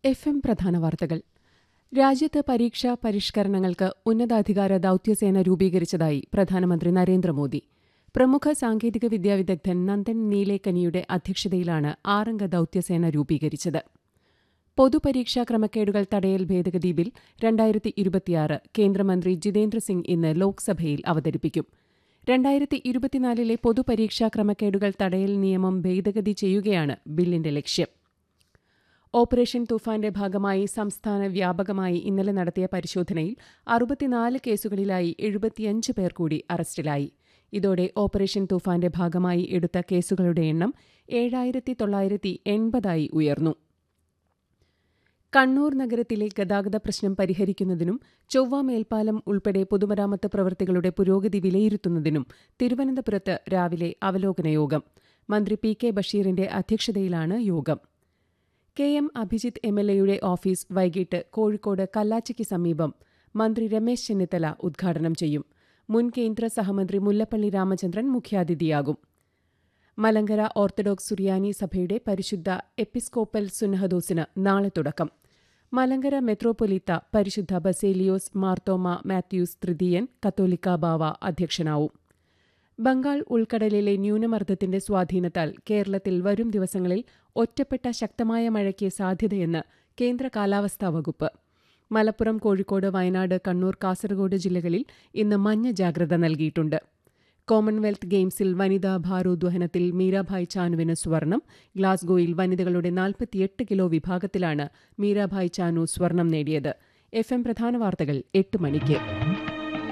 F M പ്രധാന വാർത്തകൾ രാജ്യത്ത് പരീക്ഷാ പരിഷ്കരണങ്ങൾക്ക് ഉന്നതാധികാര ദൌത്യസേന രൂപീകരിച്ചതായി പ്രധാനമന്ത്രി നരേന്ദ്രമോദി പ്രമുഖ സാങ്കേതിക വിദ്യാ വിദഗ്ധൻ നന്ദൻ നീലേക്കനിയുടെ അധ്യക്ഷതയിലാണ് ആറംഗ ദൌത്യസേന രൂപീകരിച്ചത് പൊതുപരീക്ഷാ ക്രമക്കേടുകൾ തടയൽ ഭേദഗതി ബിൽ രണ്ടായിരത്തി ഇരുപത്തിയാറ് കേന്ദ്രമന്ത്രി ജിതേന്ദ്ര സിംഗ് ഇന്ന് ലോക്സഭയിൽ അവതരിപ്പിക്കും രണ്ടായിരത്തി ഇരുപത്തിനാലിലെ പൊതുപരീക്ഷാ ക്രമക്കേടുകൾ തടയൽ നിയമം ഭേദഗതി ചെയ്യുകയാണ് ബില്ലിന്റെ ലക്ഷ്യം ഓപ്പറേഷൻ തുഫാന്റെ ഭാഗമായി സംസ്ഥാന വ്യാപകമായി ഇന്നലെ നടത്തിയ പരിശോധനയിൽ അറുപത്തിനാല് കേസുകളിലായി എഴുപത്തിയഞ്ച് പേർ കൂടി അറസ്റ്റിലായി ഇതോടെ ഓപ്പറേഷൻ തുഫാന്റെ ഭാഗമായി എടുത്ത കേസുകളുടെ എണ്ണം ഏഴായിരത്തി തൊള്ളായിരത്തി എൺപതായി ഉയർന്നു കണ്ണൂർ നഗരത്തിലെ ഗതാഗത പ്രശ്നം പരിഹരിക്കുന്നതിനും ചൊവ്വ മേൽപ്പാലം ഉൾപ്പെടെ പൊതുമരാമത്ത് പ്രവൃത്തികളുടെ പുരോഗതി വിലയിരുത്തുന്നതിനും തിരുവനന്തപുരത്ത് രാവിലെ അവലോകന യോഗം മന്ത്രി പി കെ ബഷീറിന്റെ അധ്യക്ഷതയിലാണ് യോഗം K M Abhijith M L എയുടെ ഓഫീസ് വൈകിട്ട് കോഴിക്കോട് കല്ലാച്ചിക്ക് സമീപം മന്ത്രി രമേശ് ചെന്നിത്തല ഉദ്ഘാടനം ചെയ്യും മുൻ കേന്ദ്ര സഹമന്ത്രി മുല്ലപ്പള്ളി രാമചന്ദ്രൻ മുഖ്യാതിഥിയാകും മലങ്കര ഓർത്തഡോക്സ് സുറിയാനി സഭയുടെ പരിശുദ്ധ എപ്പിസ്കോപ്പൽ സുന്നഹദോസിന് നാളെ തുടക്കം മലങ്കര മെത്രോപൊലീത്ത പരിശുദ്ധ ബസേലിയോസ് മാർത്തോമ മാത്യൂസ് തൃതീയൻ കത്തോലിക്ക ബാവ അധ്യക്ഷനാവും ബംഗാൾ ഉൾക്കടലിലെ ന്യൂനമർദ്ദത്തിന്റെ സ്വാധീനത്താൽ കേരളത്തിൽ വരും ദിവസങ്ങളിൽ ഒറ്റപ്പെട്ട ശക്തമായ മഴയ്ക്ക് സാധ്യതയെന്ന് കേന്ദ്ര കാലാവസ്ഥാ വകുപ്പ് മലപ്പുറം കോഴിക്കോട് വയനാട് കണ്ണൂർ കാസർഗോഡ് ജില്ലകളിൽ ഇന്ന് മഞ്ഞ ജാഗ്രത നൽകിയിട്ടുണ്ട് കോമൺവെൽത്ത് ഗെയിംസിൽ വനിതാ ഭാരോദ്വഹനത്തിൽ മീരാഭായ് ചാനുവിന് സ്വർണം ഗ്ലാസ്ഗോയിൽ വനിതകളുടെ നാൽപ്പത്തിയെട്ട് കിലോ വിഭാഗത്തിലാണ് മീരാഭായ് ചാനു സ്വർണം നേടിയത് എഫ് എം പ്രധാന വാർത്തകൾ എട്ട് മണിക്ക്